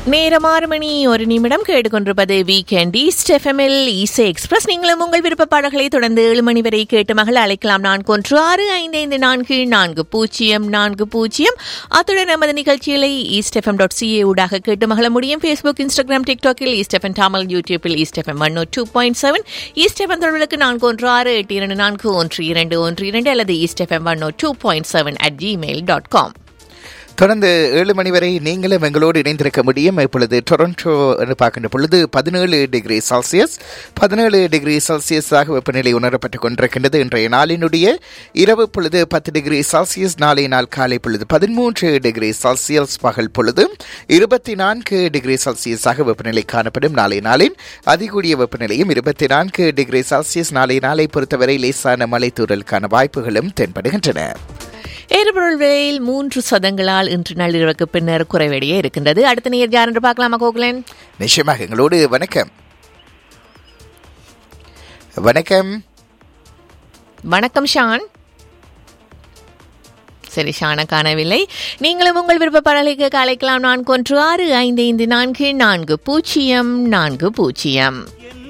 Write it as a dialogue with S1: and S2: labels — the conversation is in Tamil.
S1: நேரம் ஆறு மணி ஒரு நிமிடம் கேட்டுக்கொண்டிருப்பது வீக்கெண்ட் ஈஸ்ட் எஃப்எம்எல் இசை எக்ஸ்பிரஸ் நீங்களும் உங்கள் விருப்ப பாடல்களை தொடர்ந்து ஏழு மணி வரை கேட்டு மகள் அழைக்கலாம் நான்கு ஒன்று ஆறு ஐந்து ஐந்து நான்கு நான்கு பூஜ்ஜியம் நான்கு பூஜ்ஜியம் அத்துடன் நமது நிகழ்ச்சிகளை ஈஸ்ட் எஃப்எம் டாட் சிஏ ஊடாக கேட்டு மகள முடியும் ஃபேஸ்புக் இன்ஸ்டாகிராம் டிக்டாக்கில் ஈஸ்ட் எஃப்எம் டாமல் யூடியூப்பில் East FM one two point seven East FM தொடர்களுக்கு நான்கு ஒன்று ஆறு எட்டு இரண்டு நான்கு ஒன்று இரண்டு ஒன்று இரண்டு அல்லது East FM one two point seven at Gmail dot com
S2: தொடர்ந்து ஏழு மணி வரை நீங்களும் எங்களோடு இணைந்திருக்க முடியும் இப்பொழுது டொரண்டோ என்று பார்க்கின்ற பொழுது பதினேழு டிகிரி செல்சியஸ் பதினேழு டிகிரி செல்சியஸாக வெப்பநிலை உணரப்பட்டுக் கொண்டிருக்கின்றது இன்றைய நாளினுடைய இரவு பொழுது பத்து டிகிரி செல்சியஸ் நாளை நாள் காலை பொழுது பதிமூன்று டிகிரி செல்சியஸ் பகல் பொழுது இருபத்தி நான்கு டிகிரி செல்சியஸாக வெப்பநிலை காணப்படும் நாளை நாளின் அதிகூடிய வெப்பநிலையும் இருபத்தி நான்கு டிகிரி செல்சியஸ் நாளை நாளை பொறுத்தவரை லேசான மழை தூறலுக்கான வாய்ப்புகளும் தென்படுகின்றன
S1: எரிபொருள் விலையில் மூன்று சதங்களால் இன்று நள்ளிரவுக்கு பின்னர் குறைவடைய இருக்கின்றது அடுத்த நேர் யார் என்று பார்க்கலாமா கோகுலன்
S2: நிச்சயமாக எங்களோடு வணக்கம் வணக்கம்
S1: வணக்கம் ஷான் சரி ஷான காணவில்லை நீங்களும் உங்கள் விருப்ப பாடலுக்கு அழைக்கலாம் நான்கு ஒன்று ஆறு ஐந்து ஐந்து நான்கு நான்கு பூஜ்ஜியம் நான்கு பூஜ்ஜியம்